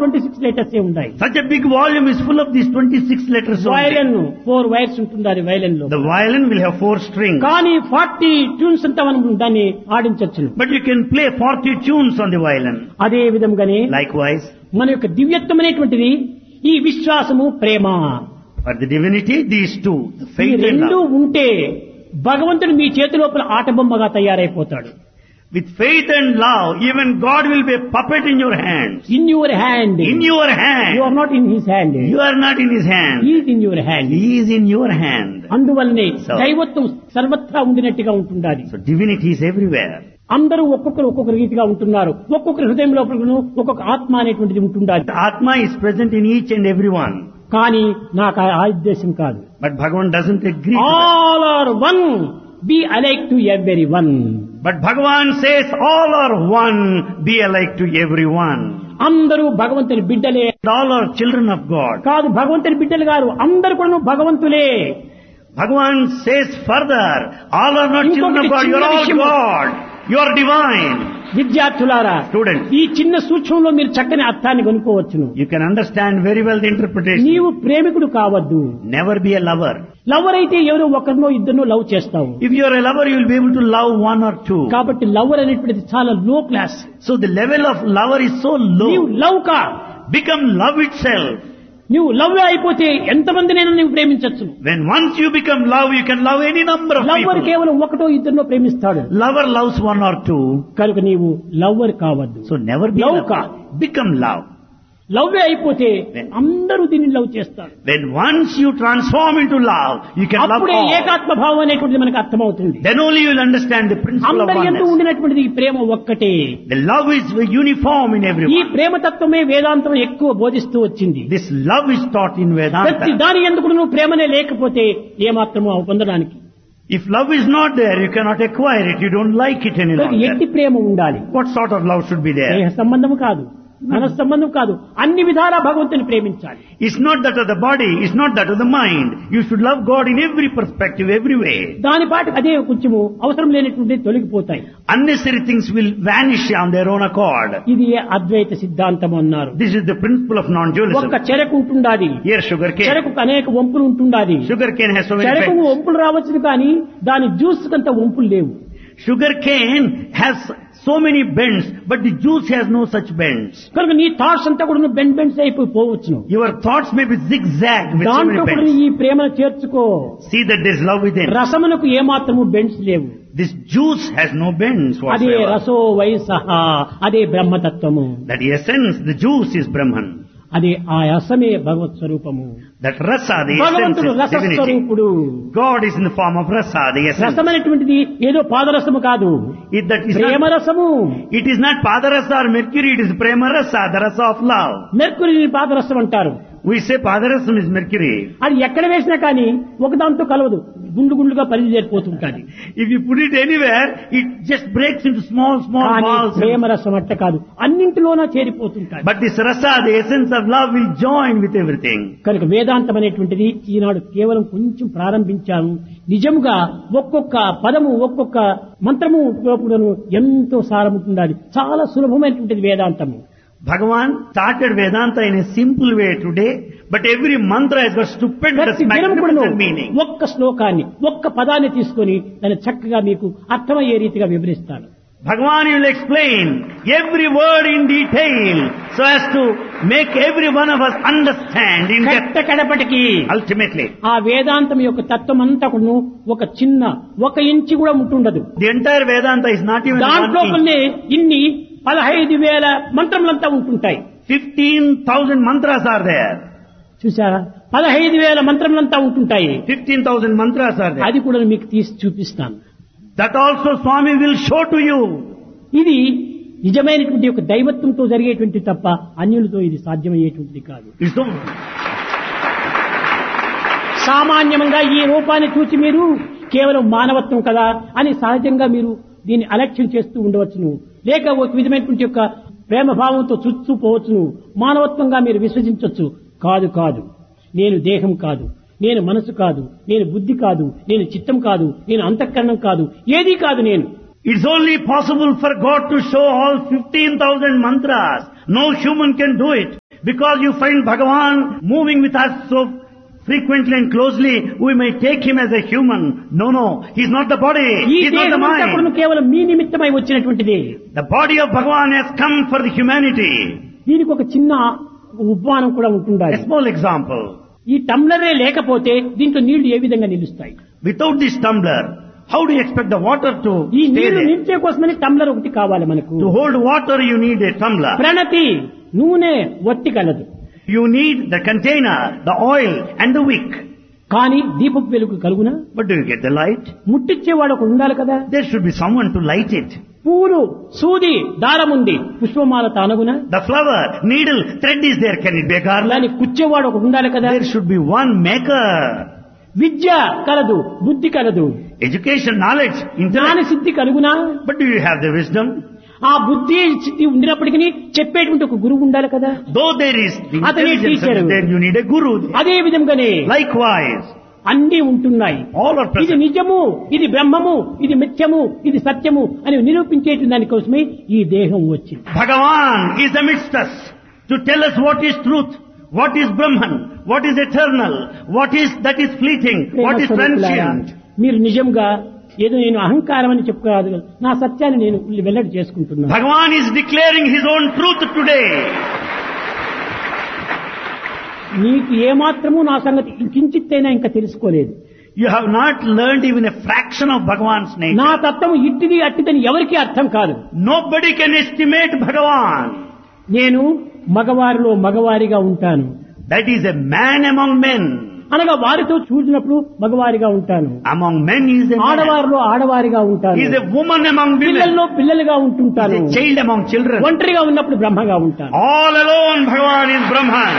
Twenty six letters ఉన్నాయి Such a big volume is full of these 26 letters only. Violin four wires ఉంటుంది అది వయలన్ లో The violin will have four strings. కానీ forty tunes అంతా మనం దాన్ని ఆడించవచ్చు But you can play 40 tunes on the violin. అదే విధంగానే Likewise, మన యొక్క దివ్యత్వమైనటువంటిది ఈ విశ్వాసము ప్రేమ for the divinity, these two, the ఈ faith and రెండు love. ఉంటే భగవంతుడు మీ చేతి లోపల ఆటబొమ్మగా తయారైపోతాడు With faith and love, even God will be a puppet in your hands. In your hand In your you hand. Are not in his hand You are not in His hand. Is in your hand He is in your hand. అందువల్లనే So- దైవత్వం సర్వత్రా ఉండినట్టుగా ఉంటుండాలి So divinity is everywhere. అందరూ ఒక్కొక్కరు ఒక్కొక్క రీతిగా ఉంటున్నారు ఒక్కొక్కరి హృదయం లోపల ఒక్కొక్క ఆత్మ అనేటువంటిది ఉంటుండాలి The Atma is present in each and every one. కానీ నాకు ఆ- ఆ ఉద్దేశం కాదు But Bhagavan doesn't agree to that. All are one be alike to every one But Bhagavan says all are one, be alike to everyone. అందరూ భగవంతుని బిడ్డలే All are children of God. కాదు భగవంతుని బిడ్డలు గారు అందరు కూడా భగవంతులే Bhagavan says further, all are not children of God, you are all God. You are divine. విద్యార్థులారా Students, ఈ చిన్న సూక్ష్మంలో మీరు చక్కని అర్థాన్ని కొనుక్కోవచ్చును you can understand very well the interpretation. నీవు ప్రేమికుడు కావద్దు Never be a lover. Lover అయితే ఎవరో ఒకరినో ఇద్దరినో లవ్ చేస్తావు If you are a lover, you will be able to love one or two. కాబట్టి లవర్ అనేటువంటిది చాలా low class So the level of lover is so నీవు low. లవ్ కా Become love itself. నువ్వు లవ్ అయిపోతే ఎంతమందినైనా నువ్వు ప్రేమించవచ్చు When once you become love, you can love any number of lover people. కేవలం ఒకటో ఇద్దరినో ప్రేమిస్తాడు Lover loves one or two. కనుక నీవు లవ్వర్ కావద్దు So never be Love love. ka. Become love. Love అయిపోతే అందరూ దీన్ని లవ్ చేస్తారు When once you transform into love, you can love అప్పుడే all. ఏకాత్మ భావం అనేటువంటిది మనకు అర్థమవుతుంది Then only you will understand the principle of అందరి ఎందు oneness. ఉండినటువంటిది ఈ ప్రేమ ఒక్కటే The love is uniform in ఈ everyone. ప్రేమ తత్వమే వేదాంతం ఎక్కువ బోధిస్తూ వచ్చింది This love is taught in ప్రతి Vedanta. దాని ఎందుకు నువ్వు ప్రేమనే లేకపోతే ఏమాత్రమో పొందడానికి If love is not there, you cannot acquire it. You don't like it any కనుక ఎట్టి longer. ప్రేమ ఉండాలి What sort of love should be there? దేహ సంబంధం కాదు మన సంబంధం కాదు అన్ని విధాలా భగవంతుని ప్రేమించాలి It's not that of the body, it's not that of the mind. You should love God in every perspective, every way. దాని పాటు అదే కొంచెము అవసరం లేనటువంటి తొలగిపోతాయి Unnecessary things will vanish on their own accord. ఇది ఏ అద్వైత సిద్ధాంతం అన్నారు This is the principle of non-dualism. ఒక్క చెరకు ఉంటుండాది Here sugar cane. చెరకు అనేక వంపులు ఉంటుండాది Sugar cane has so many చెరకు effects. వంపులు రావచ్చును కానీ దాని జ్యూస్ కంత వంపులు లేవు Sugar cane has so many bends, but the juice has no such bends. కనుక నీ థాట్స్ అంతా కూడా బెండ్ బెండ్స్ అయిపోయి పోవచ్చును Your thoughts may be zigzag with so దాంట్లో many కూడా bends. ఈ ప్రేమను చేర్చుకో See that there is love within. రసమునకు ఏమాత్రము బెండ్స్ లేవు This juice has no bends అదే whatsoever. రసో వయసహ అదే బ్రహ్మతత్వము That essence, the juice is Brahman. అదే ఆ రసమే భగవత్ స్వరూపము That rasa, the essence భగవంతుడు is రస divinity. స్వరూపుడు God is in the form of rasa, the essence. రసమైనటువంటిది ఏదో పాదరసము కాదు It, that is Prema not, రసము it is not padarasa or mercury, it is prema rasa, the rasa of love. మెర్కురిని పాదరసం అంటారు We say padarasam is mercury. అది ఎక్కడ వేసినా కానీ ఒకదాంతో కలవదు గుండు గుండుగా పరిచేరిపోతుంటుంది If you put it anywhere, it just breaks into small, small కానీ balls. ప్రేమ రసం అట్ట కాదు అన్నింటిలోనూ చేరిపోతుంటాడు But this rasa, the essence of love will join with everything. కనుక వేదాంతం అనేటువంటిది ఈనాడు కేవలం కొంచెం ప్రారంభించాము నిజంగా ఒక్కొక్క పదము ఒక్కొక్క మంత్రము లోపలను ఎంతో సారం ఉంటుండాలి చాలా సులభమైనటువంటిది వేదాంతము Bhagavan started Vedanta in a simple way today, but every mantra has got stupendous, ప్రతి దినం కూడాను magnificent meaning. ఒక్క శ్లోకాన్ని ఒక్క పదాన్ని తీసుకొని దాన్ని చక్కగా మీకు అర్థమయ్యే రీతిగా వివరిస్తాను Bhagavan will explain every word in detail so as to make every one of us understand in depth. కట్ట కడపటికి Ultimately, ఆ వేదాంతం యొక్క తత్వం అంతా కూడాను ఒక చిన్న ఒక ఇంచి కూడా ఉంటుండదు the entire Vedanta is not even one దాంట్లో inch. కొన్ని ఇన్ని పదహైదు వేల మంత్రములంతా ఉంటుంటాయి 15,000 mantras are there. చూసారా పదహైదు వేల మంత్రములంతా ఉంటుంటాయి 15,000 mantras are there. అది కూడా మీకు తీసి చూపిస్తాను That also Swami will show to you. ఇది నిజమైనటువంటి ఒక దైవత్వంతో జరిగేటువంటి తప్ప అన్యులతో ఇది సాధ్యమయ్యేటువంటిది కాదు It's so, సామాన్యంగా ఈ రూపాన్ని చూసి మీరు కేవలం మానవత్వం కదా అని సహజంగా మీరు దీన్ని అలక్ష్యం చేస్తూ ఉండవచ్చును లేక ఒక విధమైనటువంటి యొక్క ప్రేమ భావంతో చూస్తూ పోవచ్చును మానవత్వంగా మీరు విశ్వసించవచ్చు కాదు కాదు నేను దేహం కాదు నేను మనసు కాదు నేను బుద్ధి కాదు నేను చిత్తం కాదు నేను అంతఃకరణం కాదు ఏదీ కాదు నేను it's only possible for God to show all 15,000 mantras. No human can do it. Because you find Bhagavan moving with us so frequently and closely, we may take him as a human. No, no, he's not the body, ఈ he's not the దేహమంతా కూడా mind. కేవలం మీ నిమిత్తమై వచ్చినటువంటిది The body of Bhagavan has come for the humanity. దీనికి ఒక చిన్న ఉపమానం కూడా ఉంటుండాలి A small example. ఈ టమ్లరే లేకపోతే దీంట్లో నీళ్లు ఏ విధంగా నిలుస్తాయి Without this tumbler, how do you expect the water to ఈ stay నీళ్లు there? నిలిచే కోసమని టమ్లర్ ఒకటి కావాలి మనకు To hold water, you need a tumbler. ప్రణతి నూనె ఒత్తి కలదు You need the container, the oil, and the wick. కానీ దీపపు వెలుగు కలుగునా But do you get the light? ముట్టిచ్చేవాడు ఒకడు ఉండాలి కదా There should be someone to light it. పూలు సూది దారం ఉంది పుష్పమాల తానగునా The flower, needle, thread is there. Can it be a garland? దాన్ని కుచ్చేవాడు ఒకడు ఉండాలి కదా There should be one maker. విద్య కలదు బుద్ధి కలదు Education, knowledge, జ్ఞాన intellect. సిద్ధి కలుగునా But do you have the wisdom? ఆ బుద్ధి సిద్ధి ఉండినప్పటికీ చెప్పేటువంటి ఒక గురువు ఉండాలి కదా Though there is the అతనే intelligence teacher. there, you need a guru. అదే విధంగానే Likewise, అన్ని ఉంటున్నాయి all are ఇది present. నిజము ఇది బ్రహ్మము ఇది మిథ్యము ఇది సత్యము అని నిరూపించేటువంటి దానికోసమే ఈ దేహం వచ్చింది Bhagavan is amidst us to tell us what is truth, what is Brahman, what is eternal, what is that is fleeting, what is transient. మీరు నిజంగా ఏదో నేను అహంకారం అని చెప్పుకోరాదు కదా. నా సత్యాన్ని నేను వెల్లడి చేసుకుంటున్నాను Bhagavan is declaring his own truth today. నీకు ఏమాత్రము నా సంగతి కించిత్తైనా ఇంకా తెలుసుకోలేదు You have not learned even a fraction of Bhagavan's nature. నా తత్వం ఇట్టిది అట్టిదని ఎవరికీ అర్థం కాదు Nobody can estimate Bhagavan. నేను మగవారిలో మగవారిగా ఉంటాను That is a man among men. అనగా వారితో చూసినప్పుడు మగవారిగా ఉంటాను Among men he is a man. ఆడవారిలో ఆడవారిగా ఉంటాను He is a woman among women. పిల్లల్లో పిల్లలుగా He ఉంటుంటాను is a child among children. ఒంటరిగా ఉన్నప్పుడు బ్రహ్మగా ఉంటాను All alone Bhagavan is Brahman.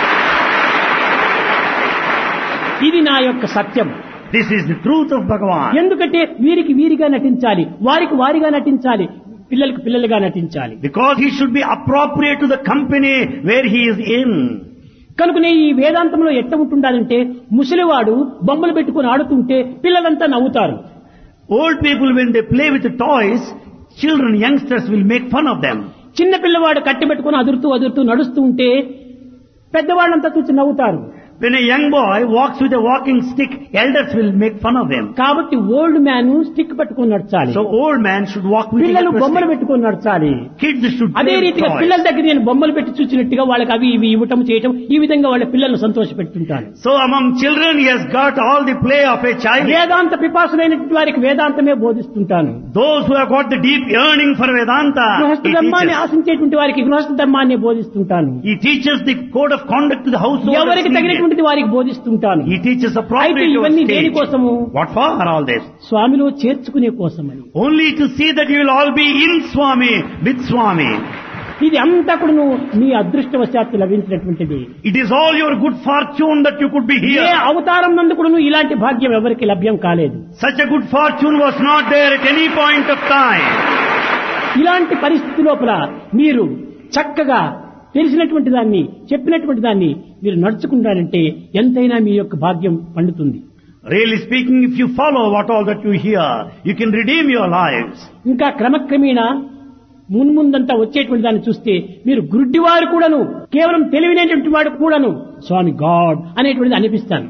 ఇది నా యొక్క సత్యం This is the truth of Bhagavan. ఎందుకంటే వీరికి వీరిగా నటించాలి వారికి వారిగా నటించాలి పిల్లలకు పిల్లలుగా నటించాలి Because he should be appropriate to the company where he is in. కనుకనే ఈ వేదాంతంలో ఎట్ట ఉంటుండాలంటే ముసలివాడు బొమ్మలు పెట్టుకుని ఆడుతుంటే పిల్లలంతా నవ్వుతారు Old people when they play with the toys, children, youngsters will make fun of them. చిన్న పిల్లవాడు కట్టి పెట్టుకుని అదురుతూ అదురుతూ నడుస్తూ ఉంటే పెద్దవాళ్ళంతా చూసి నవ్వుతారు When a young boy walks with a walking stick, elders will make fun of him. కాబట్టి ఓల్డ్ మ్యాన్ స్టిక్ పట్టుకొని నడచాలి So old man should walk with పిల్లలు a బొమ్మలు stick. పెట్టుకొని నడచాలి Kids should అదే play with రీతిగా toys. పిల్లల దగ్గర నేను బొమ్మలు పెట్టి చూసినట్టుగా వాళ్ళకి అవి ఇవి ఇవ్వటం చేయటం ఈ విధంగా వాళ్ళ పిల్లలను సంతోష పెడుతుంటాను So among children he has got all the play of a child. వేదాంత పిపాసులైనటువంటి వారికి వేదాంతమే బోధిస్తుంటాను Those who have got the deep yearning for Vedanta, గృహస్థ he ధర్మాన్ని teaches. ఆశించేటువంటి వారికి గృహస్థ ధర్మాన్ని బోధిస్తుంటాను He teaches the code of conduct to the household. ఎవరికి as needed. తగినటువంటిది వారికి బోధిస్తుంటాను He teaches అయితే appropriate to ఇవన్నీ a దేని stage. కోసము What for all this? స్వామిలో చేర్చుకునే కోసమని Only to see that you will all be in Swami, with Swami. ఇది అంతా కూడా మీ అదృష్టవశాత్తు లభించినటువంటిది It is all your good fortune that you could be A here. అవతారం నందు కూడా ఇలాంటి భాగ్యం ఎవరికి లభ్యం కాలేదు Such a good fortune was not there at any point of time. ఇలాంటి పరిస్థితి లోపల మీరు చక్కగా తెలిసినటువంటి దాన్ని చెప్పినటువంటి దాన్ని మీరు నడుచుకుంటారంటే ఎంతైనా మీ యొక్క భాగ్యం పండుతుంది Really speaking, if you follow what all that you hear, you can redeem your lives. ఇంకా క్రమక్రమేణా మున్ముందంతా వచ్చేటువంటి దాన్ని చూస్తే మీరు గుడ్డివారు కూడాను కేవలం తెలివినటువంటి వాడు కూడాను స్వామి గాడ్ అనేటువంటిది అనిపిస్తాను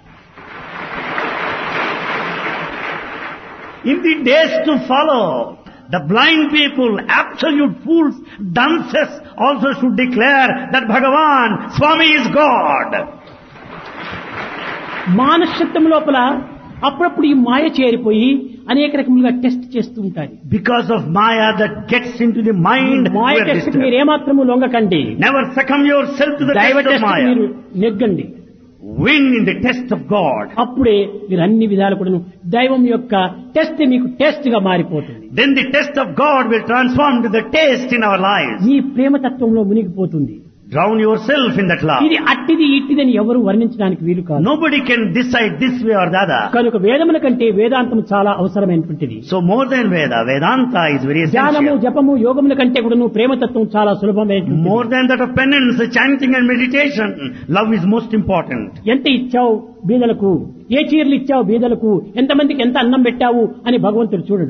In the days to follow, the blind people, absolute fools, dunces also should declare that Bhagavan, Swami is God. మానసత్వం లోపల అప్పుడప్పుడు ఈ మాయ చేరిపోయి అనేక రకములుగా టెస్ట్ చేస్తూ ఉంటాయి Because of Maya that gets into the mind, Maya we are test disturbed. మీరు ఏమాత్రము లొంగకండి Never succumb yourself to the దైవ test of టెస్ట్ Maya. మీరు నెగ్గండి Win in the test of God. అప్పుడే మీరు అన్ని విధాలు కూడా దైవం యొక్క టెస్ట్ మీకు టెస్ట్ గా మారిపోతుంది Then the test of God will transform to the taste in our lives. మీ ప్రేమతత్వంలో మునిగిపోతుంది Drown yourself in that love. ఇది అట్టిది ఇట్టిదని ఎవరు వర్ణించడానికి వీలు కాదు Nobody can decide this way or the other. కనుక వేదముల కంటే వేదాంతం చాలా అవసరమైనటువంటిది So more than Veda, Vedanta is very ధ్యానము essential. జపము యోగముల కంటే కూడా ప్రేమతత్వం చాలా సులభమైనటువంటి More than that of penance, chanting and meditation, love is most important. ఎంత ఇచ్చావు బీదలకు ఏ చీరలు ఇచ్చావు బీదలకు ఎంతమందికి ఎంత అన్నం పెట్టావు అని భగవంతుడు చూడడు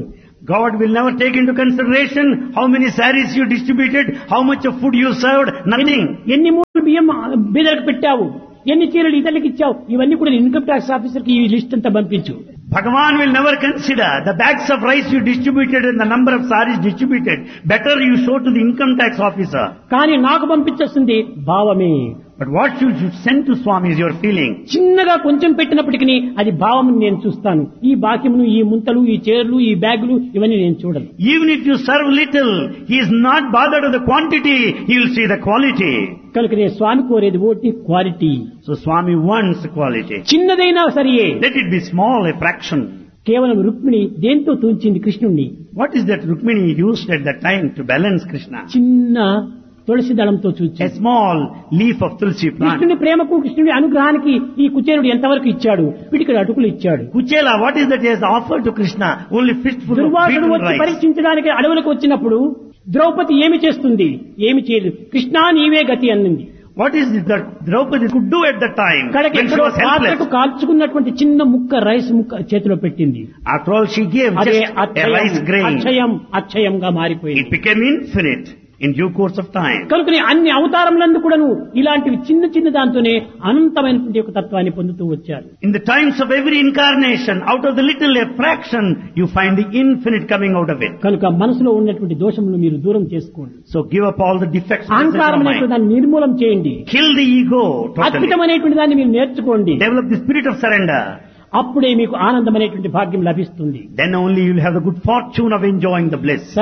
God will never take into consideration how many saris you distributed, how much of food you served, nothing. ఎన్ని మూడు బియ్యం బీదలకు పెట్టావు ఎన్ని చీరలు ఇతరులకు ఇచ్చావు ఇవన్నీ కూడా ఇన్కమ్ ట్యాక్స్ ఆఫీసర్కి ఈ లిస్ట్ అంతా పంపించు Bhagavan will never consider the bags of rice you distributed and the number of saris distributed. Better you show to the income tax officer. కానీ నాకు పంపించేస్తుంది భావమే But what you should send to Swami is your feeling. చిన్నగా కొంచెం పెట్టినప్పటికీ అది భావం నేను చూస్తాను ఈ బాక్యమును ఈ ముంతలు ఈ చీరలు ఈ బ్యాగులు ఇవన్నీ నేను చూడను Even if you serve little, he is not bothered with the quantity, he will see the quality. కనుక నేను స్వామి కోరేది ఓటి quality So Swami wants quality. చిన్నదైనా సరియే Let it be small, a fraction. కేవలం రుక్మిణి దేంతో తూంచింది కృష్ణుణ్ణి What is that Rukmini used at that time to balance Krishna? చిన్న తులసి దళంతో A చూచి small leaf of tulsi plant. కృష్ణుని ప్రేమకు కృష్ణుని అనుగ్రహానికి ఈ కుచేరుడు ఎంతవరకు ఇచ్చాడు వీటికి అటుకులు ఇచ్చాడు Kuchela, what is that he has offered to Krishna? Only fistful of దుర్వాసుడు beaten వచ్చి rice. పరీక్షించడానికి అడవులకు వచ్చినప్పుడు ద్రౌపది ఏమి చేస్తుంది ఏమి చేయదు కృష్ణా నీవే గతి అన్నింది What is it that Draupadi could do at that time కడకి when she ఎక్కడో was పాత్రకు helpless? కాల్చుకున్నటువంటి చిన్న ముక్క రైస్ ముక్క చేతిలో పెట్టింది After all, she gave అదే just a అక్షయం rice grain. అక్షయం అక్షయంగా It మారిపోయింది became infinite in due course of time. కనుకని అన్ని అవతారములందు కూడాను ఇలాంటివి చిన్న చిన్న దాంతోనే అనంతమైనటువంటి ఒక తత్వాన్ని పొందుతూ వచ్చారు In the times of every incarnation, out of the little a fraction, you find the infinite coming out of it. కనుక మనసులో ఉన్నటువంటి దోషములు మీరు దూరం చేసుకోండి So give up all the defects. of అహంకారం your అనేటువంటి mind. దాన్ని నిర్మూలం చేయండి Kill the ego totally. అద్భుతం అనేటువంటి దాన్ని మీరు నేర్చుకోండి Develop the spirit of surrender. అప్పుడే మీకు ఆనందం అనేటువంటి భాగ్యం లభిస్తుంది Then only you'll have the good fortune of enjoying the bliss.